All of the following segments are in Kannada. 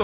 ಇವತ್ತು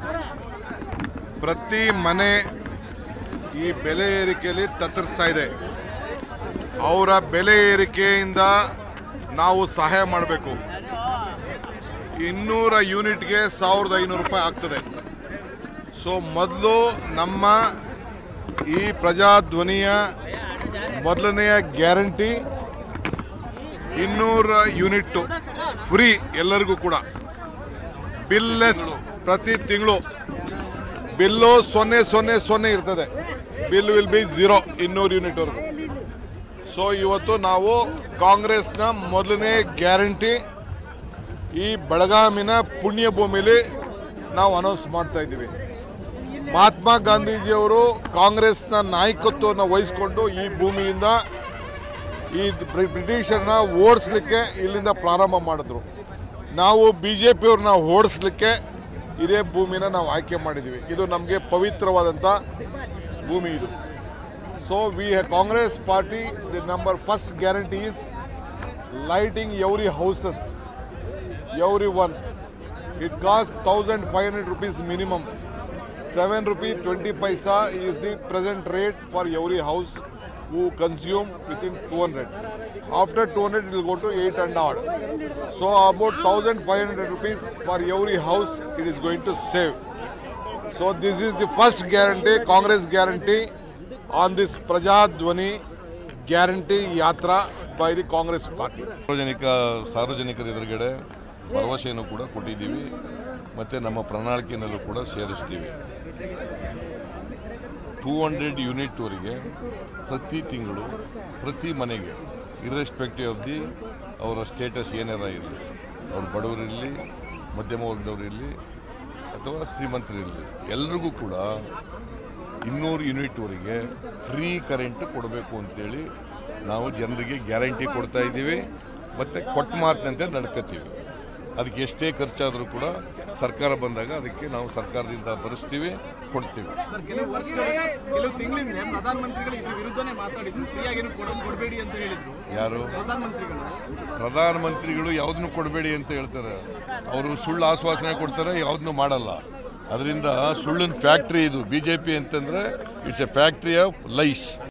ಪ್ರತಿ ಮನೆ ಈ ಬೆಲೆ ಏರಿಕೆಯಲ್ಲಿ ತತ್ತರಿಸ್ತಾ ಇದೆ ಅವರ ಬೆಲೆ ಏರಿಕೆಯಿಂದ ನಾವು ಸಹಾಯ ಮಾಡಬೇಕು ಇನ್ನೂರ ಯೂನಿಟ್ಗೆ ಸಾವಿರದ ಐನೂರು ರೂಪಾಯಿ ಆಗ್ತದೆ ಸೊ ಮೊದಲು ನಮ್ಮ ಈ ಪ್ರಜಾಧ್ವನಿಯ ಮೊದಲನೆಯ ಗ್ಯಾರಂಟಿ ಇನ್ನೂರ ಯೂನಿಟ್ಟು ಫ್ರೀ ಎಲ್ಲರಿಗೂ ಕೂಡ ಬಿಲ್ಲೆಸ್ ಪ್ರತಿ ತಿಂಗಳು ಬಿಲ್ಲು ಸೊನ್ನೆ ಸೊನ್ನೆ ಸೊನ್ನೆ ಇರ್ತದೆ ಬಿಲ್ ವಿಲ್ ಬಿ ಝೀರೋ ಇನ್ನೂರು ಯೂನಿಟ್ವರೆಗೂ ಸೊ ಇವತ್ತು ನಾವು ಕಾಂಗ್ರೆಸ್ನ ಮೊದಲನೇ ಗ್ಯಾರಂಟಿ ಈ ಬೆಳಗಾಮಿನ ಪುಣ್ಯ ಭೂಮಿಲಿ ನಾವು ಅನೌನ್ಸ್ ಮಾಡ್ತಾ ಇದ್ದೀವಿ ಮಹಾತ್ಮ ಗಾಂಧೀಜಿಯವರು ಕಾಂಗ್ರೆಸ್ನ ನಾಯಕತ್ವವನ್ನು ವಹಿಸಿಕೊಂಡು ಈ ಭೂಮಿಯಿಂದ ಈ ಬ್ರಿ- ಬ್ರಿಟಿಷರನ್ನ ಓಡಿಸ್ಲಿಕ್ಕೆ ಇಲ್ಲಿಂದ ಪ್ರಾರಂಭ ಮಾಡಿದ್ರು ನಾವು ಬಿ ಜೆ ಪಿಯವ್ರನ್ನ ಓಡಿಸ್ಲಿಕ್ಕೆ ಇದೇ ಭೂಮಿನ ನಾವು ಆಯ್ಕೆ ಮಾಡಿದ್ದೀವಿ ಇದು ನಮಗೆ ಪವಿತ್ರವಾದಂಥ ಭೂಮಿ ಇದು so we Congress party the number first guarantee is lighting every houses every one it cost thousand five hundred rupees minimum seven rupee twenty paisa is the present rate for every house who consume within 200. After 200, it will go to 8 and odd. So about 1,500 rupees for every house it is going to save. So this is the first guarantee, Congress guarantee on this Prajadwani guarantee yatra by the Congress party. ಸಾರ್ವಜನಿಕ ಸಾರ್ವಜನಿಕರ ಎದುರುಗಡೆ ಭರವಸೆಯನ್ನು ಕೂಡ ಕೊಟ್ಟಿದ್ದೀವಿ ಮತ್ತು ನಮ್ಮ ಪ್ರಣಾಳಿಕೆಯಲ್ಲೂ ಕೂಡ ಸೇರಿಸ್ತೀವಿ ಟೂ ಹಂಡ್ರೆಡ್ ಯೂನಿಟ್ವರೆಗೆ ಪ್ರತಿ ತಿಂಗಳು ಪ್ರತಿ ಮನೆಗೆ ಇರ್ರೆಸ್ಪೆಕ್ಟಿವ್ ಆಫ್ ದಿ ಅವರ ಸ್ಟೇಟಸ್ ಏನಾರ ಇರಲಿ ಅವ್ರು ಬಡವರಿರಲಿ ಮಧ್ಯಮ ವರ್ಗದವರಿರಲಿ ಅಥವಾ ಶ್ರೀಮಂತರಿರಲಿ ಎಲ್ರಿಗೂ ಕೂಡ ಇನ್ನೂರು ಯೂನಿಟ್ವರೆಗೆ ಫ್ರೀ ಕರೆಂಟ್ ಕೊಡಬೇಕು ಅಂತೇಳಿ ನಾವು ಜನರಿಗೆ ಗ್ಯಾರಂಟಿ ಕೊಡ್ತಾ ಇದ್ದೀವಿ ಮತ್ತು ಕೊಟ್ಟ ಮಾತಿನಂತೆ ನಡ್ಕೋತೀವಿ ಅದಕ್ಕೆ ಎಷ್ಟೇ ಖರ್ಚಾದರೂ ಕೂಡ ಸರ್ಕಾರ ಬಂದಾಗ ಅದಕ್ಕೆ ನಾವು ಸರ್ಕಾರದಿಂದ ಭರಿಸ್ತೀವಿ ಕೊಡ್ತೀವಿ ಸರ್ ಕೆಲವು ವರ್ಷಗಳಿಂದ ಕೆಲವು ತಿಂಗಳಿಂದ ಪ್ರಧಾನಮಂತ್ರಿಗಳು ಇದ್ರ ವಿರುದ್ಧನೇ ಮಾತಾಡಿದ್ರು ಫ್ರೀಯಾಗೇನು ಕೊಡ ಕೊಡಬೇಡಿ ಅಂತ ಹೇಳಿದ್ರು ಯಾರು ಪ್ರಧಾನಮಂತ್ರಿಗಳು ಪ್ರಧಾನಮಂತ್ರಿಗಳು ಯಾವುದನ್ನು ಕೊಡಬೇಡಿ ಅಂತ ಹೇಳ್ತಾರೆ ಅವರು ಸುಳ್ಳು ಆಶ್ವಾಸನೆ ಕೊಡ್ತಾರೆ ಯಾವುದನ್ನು ಮಾಡಲ್ಲ ಅದರಿಂದ ಸುಳ್ಳಿನ ಫ್ಯಾಕ್ಟ್ರಿ ಇದು ಬಿ ಜೆ ಪಿ ಅಂತಂದರೆ it's a factory of lies